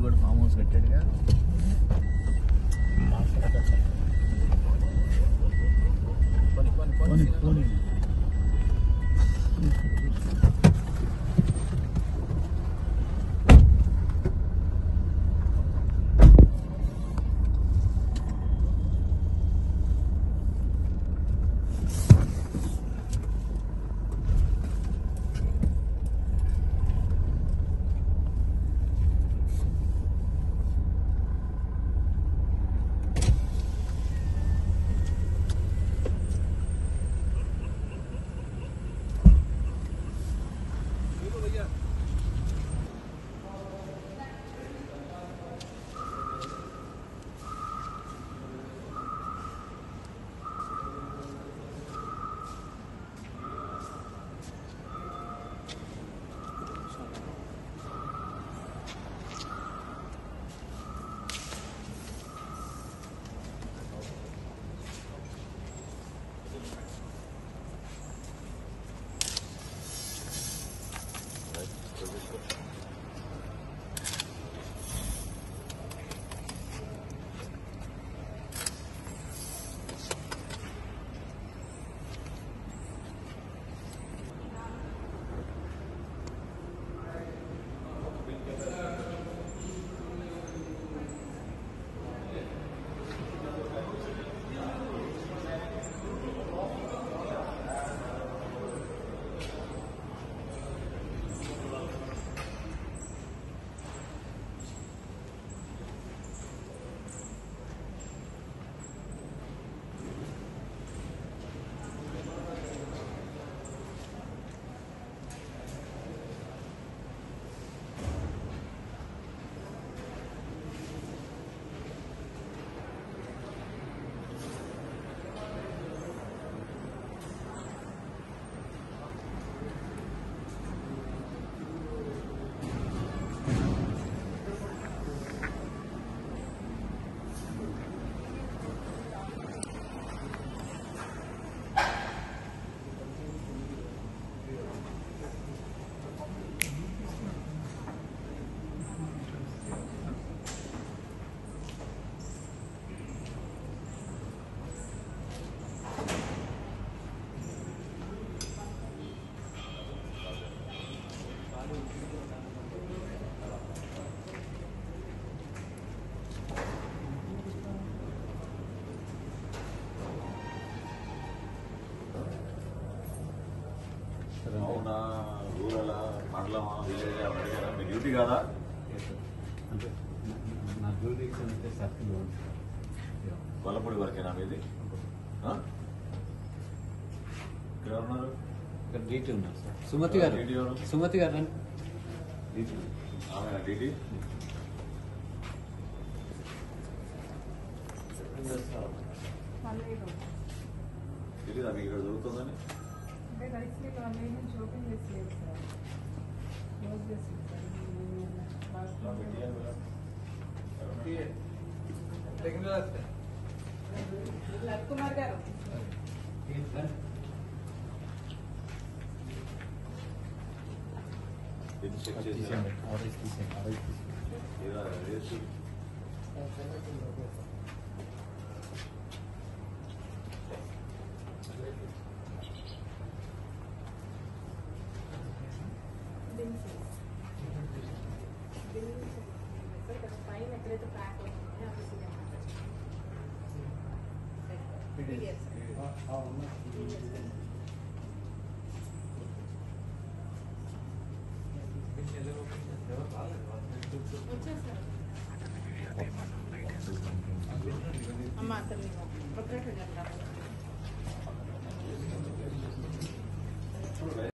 కూడా farm house కట్టాడుగా పోనీ, పోనీ, పోనీ. అవునా రూరల్ మండలమా విలేజ్ అడిగారా మీ డ్యూటీ కాదా అంటే నా జ్యూరిడిక్షన్ అంటే సర్కిల్ గొల్లపూడి వరకేనా మీది ఆ? ఇక్కడ ఉన్నారు ఇక్కడ డీటీ ఉన్నారు సార్ సుమతి గారు డీటీ ఎవరు? సుమతి గారు రండి డీటీ ఆమె డ్యూటీ పర్లేదు. తెలీదా మీకు ఇక్కడ దొరుకుతుందని అంటే రైస్ మిల్ అన్నీ నుంచి ఓపెన్ చేసి లేదు సార్ క్లోజ్ చేసి కుమార్ గారు ఇది చెక్ చేసి ఇలా వేసి పైన ఎక్కడైతే ప్యాక్ అవుతుందో అక్కడ సీఎం వచ్చేసారు అమ్మ అతను ప్రొపరేటర్ గారు